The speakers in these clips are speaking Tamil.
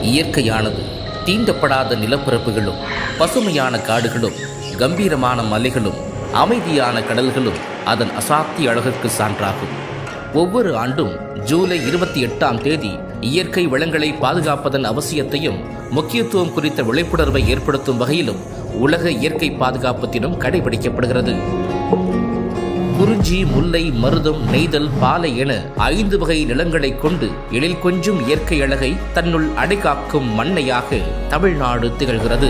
இயற்கையானது தீண்டப்படாத நிலப்பரப்புகளும் பசுமையான காடுகளும் கம்பீரமான மலைகளும் அமைதியான கடல்களும் அதன் அசாத்திய அழகுக்கு சான்றாகும் ஒவ்வொரு ஆண்டும் ஜூலை இருபத்தி எட்டாம் தேதி இயற்கை வளங்களை பாதுகாப்பதன் அவசியத்தையும் முக்கியத்துவம் குறித்த விழிப்புணர்வை ஏற்படுத்தும் வகையிலும் உலக இயற்கை பாதுகாப்பு தினம் கடைபிடிக்கப்படுகிறது குறிஞ்சி முல்லை மருதம் நெய்தல் பாலை என ஐந்து வகை நிலங்களை கொண்டு எழில் கொஞ்சும் இயற்கை அழகை தன்னுள் அடைகாக்கும் மண்ணையாக தமிழ்நாடு திகழ்கிறது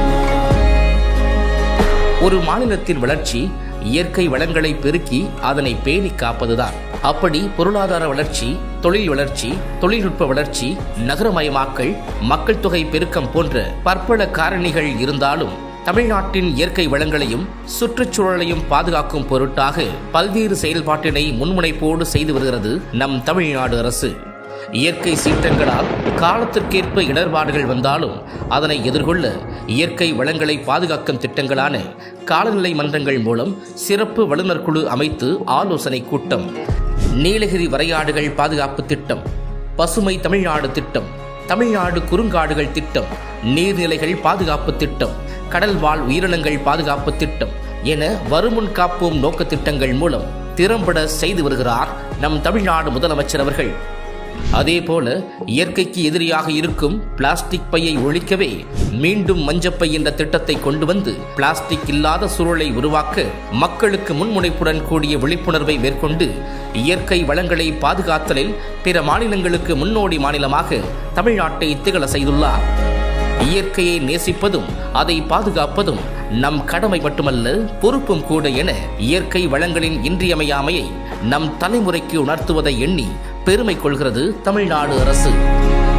ஒரு மாநிலத்தின் வளர்ச்சி இயற்கை வளங்களை பெருக்கி அதனை பேணி காப்பதுதான் அப்படி பொருளாதார வளர்ச்சி தொழில் வளர்ச்சி தொழில்நுட்ப வளர்ச்சி நகரமயமாக்கல் மக்கள் தொகை பெருக்கம் போன்ற பற்பல காரணிகள் இருந்தாலும் தமிழ்நாட்டின் இயற்கை வளங்களையும் சுற்றுச்சூழலையும் பாதுகாக்கும் பொருட்டாக பல்வேறு செயல்பாட்டினை முன்முனைப்போடு செய்து வருகிறது நம் தமிழ்நாடு அரசு இயற்கை சீற்றங்களால் காலத்திற்கேற்ப இடர்பாடுகள் வந்தாலும் அதனை எதிர்கொள்ள இயற்கை வளங்களை பாதுகாக்கும் திட்டங்களான காலநிலை மன்றங்கள் மூலம் சிறப்பு வல்லுநர் குழு அமைத்து ஆலோசனை கூட்டம் நீலகிரி வரையாடுகள் பாதுகாப்பு திட்டம் பசுமை தமிழ்நாடு திட்டம் தமிழ்நாடு குறுங்காடுகள் திட்டம் நீர்நிலைகள் பாதுகாப்பு திட்டம் கடல் வாழ் உயிரினங்கள் பாதுகாப்பு திட்டம் என வருமுன் காப்போம் நோக்க திட்டங்கள் மூலம் திறம்பட செய்து வருகிறார் நம் தமிழ்நாடு முதலமைச்சர் அவர்கள் அதேபோல இயற்கைக்கு எதிரியாக இருக்கும் பிளாஸ்டிக் பையை ஒழிக்கவே மீண்டும் மஞ்சப்பை என்ற திட்டத்தை கொண்டு வந்து பிளாஸ்டிக் இல்லாத சூழலை உருவாக்க மக்களுக்கு முன்முனைப்புடன் கூடிய விழிப்புணர்வை மேற்கொண்டு இயற்கை வளங்களை பாதுகாத்தலில் பிற மாநிலங்களுக்கு முன்னோடி மாநிலமாக தமிழ்நாட்டை திகழ செய்துள்ளார் இயற்கையை நேசிப்பதும் அதை பாதுகாப்பதும் நம் கடமை மட்டுமல்ல பொறுப்பும் கூட என இயற்கை வளங்களின் இன்றியமையாமையை நம் தலைமுறைக்கு உணர்த்துவதை எண்ணி பெருமை கொள்கிறது தமிழ்நாடு அரசு